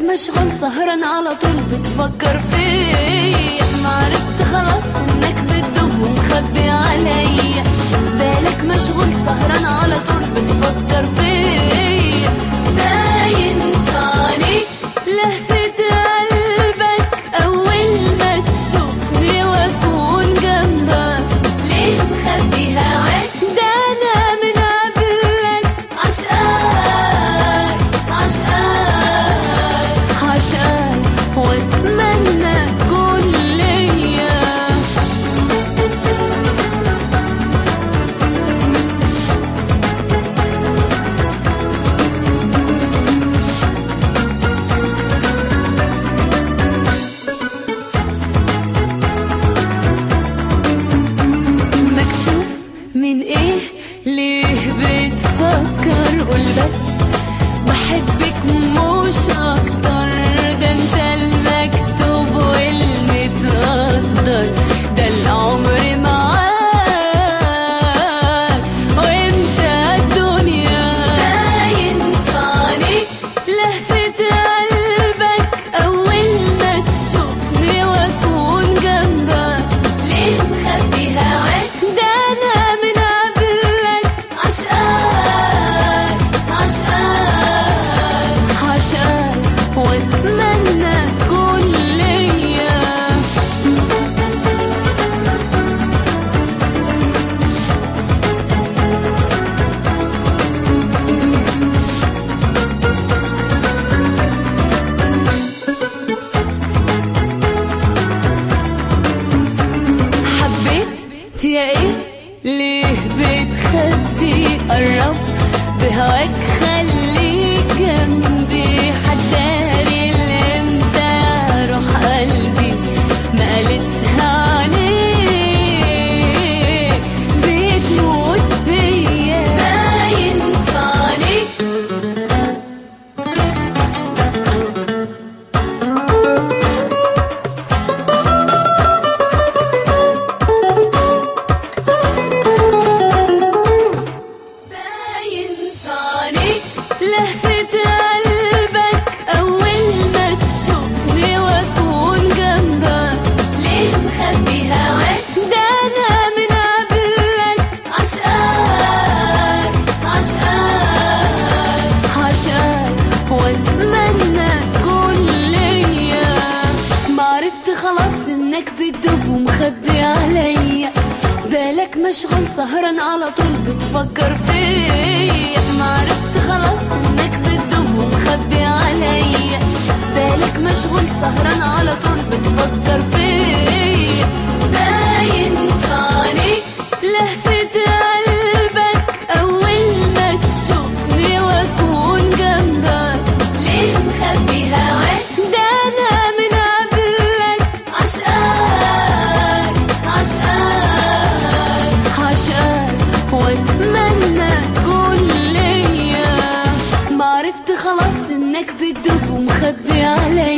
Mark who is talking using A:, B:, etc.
A: مشغول سهران على طول بتفكر فيا ما عرفت خلاص انك بتدوب ومخبي عليا بالك مشغول سهران على طول بتفكر فيا باين فاني لهفة قلبك اول ما تشوفني واكون جنبك ليه مخبي هواك ده انا من قبلك عشقاك عشقاك عشقاك واتمنى تكون ليا مكسوف من ايه ليه بتفكر قول بس بحبك مش اكتر ده انت المكتوب والمتقدر ده العمر معاك وانت الدنيا باين فاني لهفة قلبك اول ما تشوفني واكون جنبك ليه مخبي هواك ده انا من قبلك عشقاك عشقاك عشقاك واتمنى تكون ليا حبيت فيها ايه ليه بتخدي قرب بهواك خليك جنبي حداري اللي انت يا روح قلبي ما قالتها عليك بتموت فيا باين فاني باين ثاني لهفة قلبك أول ما تشوفني وأكون جنبك ليه مخبي هواك ده أنا من قبلك عشقاك عشقاك عشقاك وأتمنى تكون ليا ما عرفت خلاص إنك بتدوب ومخبي عليا بالك مشغول سهران على طول بتفكر فيا ما عرفت خلاص انك بتدوب ومخبي عليا بالك مشغول سهران على طول بتفكر فيا باين فاني لهفة قلبك اول ما تشوفني واكون جنبك ليه مخبي هواك ده انا من قبلك عشقاك عشقاك عشقاك واتمنى تكون ليا ما عرفت خلاص انك بتدوب ومخبي عليا